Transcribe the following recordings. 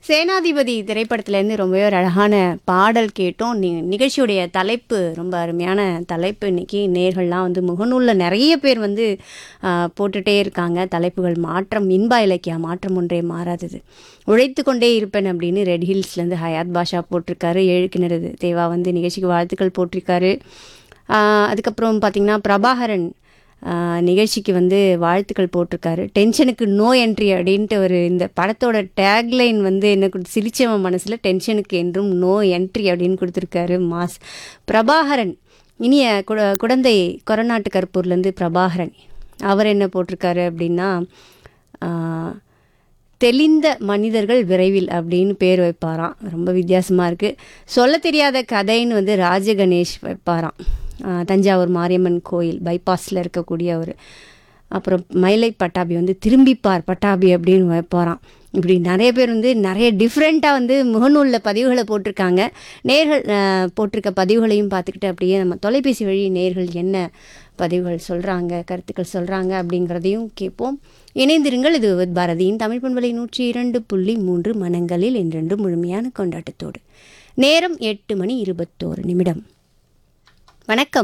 சேனாதிபதி திரைப்படத்துலேருந்து ரொம்பவே ஒரு அழகான பாடல் கேட்டோம் நி நிகழ்ச்சியுடைய தலைப்பு ரொம்ப அருமையான தலைப்பு இன்னைக்கு நேர்கள்லாம் வந்து முகநூலில் நிறைய பேர் வந்து ஆ, போட்டுட்டே இருக்காங்க தலைப்புகள் மாற்றம் இன்பா இலக்கியா மாற்றம் ஒன்றே மாறாதது உழைத்து கொண்டே இருப்பேன் அப்படின்னு ரெட் ஹில்ஸ்லேருந்து ஹயாத் பாஷா போட்டிருக்காரு ஏழு கிணறு தேவா வந்து நிகழ்ச்சிக்கு வாழ்த்துக்கள் போட்டிருக்காரு ஆ, அதுக்கப்புறம் பார்த்திங்கன்னா பிரபாகரன் ஆஹ் நிகழ்ச்சிக்கு வந்து வாழ்த்துக்கள் போட்டிருக்காரு டென்ஷனுக்கு நோ என்ட்ரி அப்படின்ட்டு ஒரு இந்த படத்தோட டேக்லைன் வந்து என்ன கொடு- சிரிச்சவன் மனசில் டென்ஷனுக்கு என்றும் நோ என்ட்ரி அப்படின்னு கொடுத்துருக்காரு மாஸ் பிரபாகரன் இனிய குட குடந்தை கொரநாட்டு கருப்பூர்லேருந்து பிரபாகரன் அவர் என்ன போட்டிருக்காரு அப்படின்னா ஆஹ், தெளிந்த மனிதர்கள் விரைவில் அப்படின்னு பேர் வைப்பாராம் ரொம்ப வித்தியாசமாக இருக்குது சொல்ல தெரியாத கதைன்னு வந்து ராஜகணேஷ் வைப்பாராம் ஆஹ் தஞ்சாவூர் மாரியம்மன் கோயில் பைபாஸில் இருக்கக்கூடிய ஒரு அப்புறம் மயிலை பட்டாபி வந்து திரும்பிப்பார் பட்டாபி அப்படின்னு வைப்பாராம் இப்படி நிறைய பேர் வந்து நிறைய டிஃப்ரெண்ட்டாக வந்து முகநூலில் பதிவுகளை போட்டிருக்காங்க நேர்கள் ஆஹ், போட்டிருக்க பதிவுகளையும் பார்த்துக்கிட்டு அப்படியே நம்ம தொலைபேசி வழி நேர்கள் என்ன பதிவுகள் சொல்கிறாங்க கருத்துக்கள் சொல்கிறாங்க அப்படிங்கிறதையும் கேட்போம் இணைந்திருங்கள் இது வித் பாரதியின் தமிழ் பண்பலை நூற்றி இரண்டு புள்ளி மூன்று மனங்களில் என்றென்று முழுமையான கொண்டாட்டத்தோடு நேரம் எட்டு மணி இருபத்தோரு நிமிடம் வணக்கம்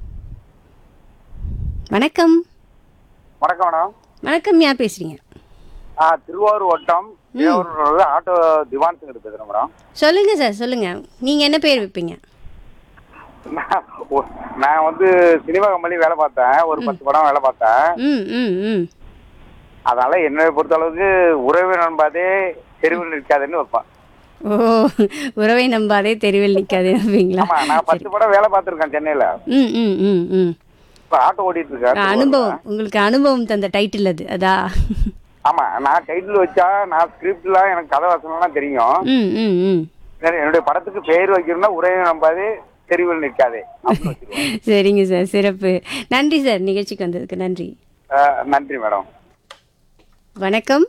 வணக்கம் வணக்கம் மேடம் வணக்கம் யார் பேசுறீங்க ஆ திருவாரூர் வட்டம் தேவரூர் ஆட்டோ திவான் சிங் பேசுறேன் மேடம் சொல்லுங்க சார் சொல்லுங்க நீங்க என்ன பேர் வைப்பீங்க நான் ஒ- நான் வந்து சினிமா கம்பெனி வேலை பார்த்தேன் ஒரு பத்து படம் வேலை பார்த்தேன் ம் ம் ம் அதனால என்னை பொறுத்த அளவுக்கு உறவு நண்பாதே தெருவில் நிற்காதுன்னு வைப்பேன் ஓ உறவை நம்பாதே தெருவில் நிற்காதே வைப்பீங்களா ஆமா நான் பத்து படம் வேலை பார்த்துருக்கேன் சென்னையில ம் ம் ம் ம் இப்ப ஆட்டோ ஓட்டிட்டு இருக்கேன் அனுபவம் உங்களுக்கு அனுபவம் தந்த டைட்டில் அது அதா ஆமா நான் டைட்டில் வச்சா நான் ஸ்கிரிப்ட்லாம் எனக்கு கதை வசனம்லாம் தெரியும் ம் ம் ம் என்னுடைய படத்துக்கு பேர் வைக்கணும்னா உறவு நம்பாதே தெருவில் நிற்காதே அப்படின்னு வச்சிருவேன். சரிங்க சார் சிறப்பு நன்றி சார் நிகழ்ச்சிக்கு வந்ததுக்கு நன்றி ஆ, நன்றி மேடம் வணக்கம்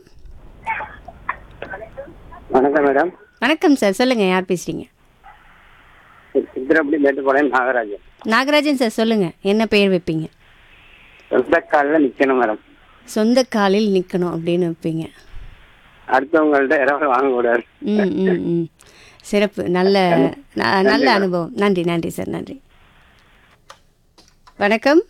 வணக்கம் மேடம் வணக்கம் சார் சொல்லுங்க யார் பேசுறீங்க சித்திரப்படி மேட்டுப்பாளையம் நாகராஜன் நாகராஜன் சார் சொல்லுங்க என்ன பெயர் வைப்பீங்க சொந்த காலில் நிற்கணும் மேடம் சொந்த காலில் நிற்கணும் அப்படின்னு வைப்பீங்க அடுத்தவங்கள்ட்ட இரவு வாங்கக்கூடாது ம் ம் ம் சிறப்பு நல்ல ந- நல்ல அனுபவம் நன்றி நன்றி சார் நன்றி வணக்கம்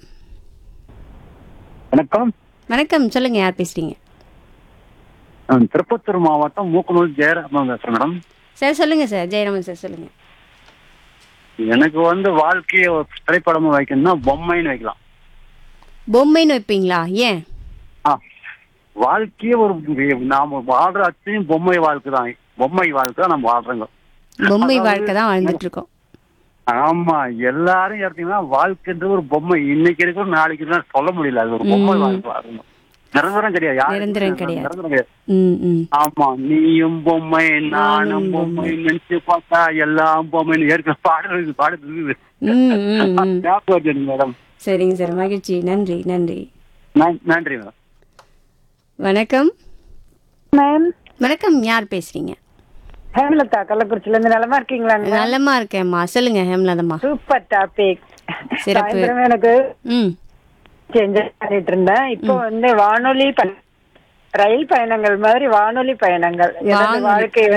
வணக்கம் வணக்கம் சொல்லுங்க யார் பேசுறீங்க நான் திருப்பத்தூர் மாவட்டம் மூக்கனூர் ஜெயராமன் பேசுறேன் மேடம் சார் சொல்லுங்க சார் ஜெயராமன் சார் சொல்லுங்க எனக்கு வந்து வாழ்க்கையை ஒரு திரைப்படமா வைக்கணும்னா பொம்மைன்னு வைக்கலாம் பொம்மைன்னு வைப்பீங்களா ஏன் ஆ வாழ்க்கையே ஒரு நாம வாழ்ற அத்தனையும் பொம்மை வாழ்க்கை தான் பொம்மை வாழ்க்கை தான் நம்ம வாழ்றோங்க பொம்மை வாழ்க்கை தான் வாழ்ந்துட்டு இருக்கோம் ஆமா எல்லாரும் எடுத்தீங்கன்னா வாழ்க்கைன்றது ஒரு பொம்மை இன்னைக்கு இருக்கிற நாளைக்கு இருக்கிற சொல்ல முடியல அது ஒரு பொம்மை வாழ்க்கை வாழ்றோம் நிரந்தரம் கிடையாது யாருக்கும் நிரந்தரம் கிடையாது. நிரந்தரம் கிடையாது ம் ம் ஆமா நீயும் பொம்மை நானும் பொம்மை நினைச்சு பார்த்தா எல்லாம் பொம்மைன்னு ஏற்க பாடுறது பாடுறது ம் ம் ம் ஞாபகம் வருது மேடம் சரிங்க சார் மகிழ்ச்சி நன்றி நன்றி நன்- நன்றி மேடம் வணக்கம் மேம் வணக்கம் யார் பேசுறீங்க ஹேமலதா கள்ளக்குறிச்சில இருந்து நலமா இருக்கீங்களாங்க நல்லமா இருக்கேம்மா சொல்லுங்க ஹேம்லதம்மா சூப்பர் டாபிக் சிறப்பு. சாயந்தரம் எனக்கு ம் என்ஜாய் பண்ணிட்டு இருந்தேன் இப்போ வந்து வானொலி ப- ரயில் பயணங்கள் மாதிரி வானொலி பயணங்கள் எனது வானொலி. வாழ்க்கை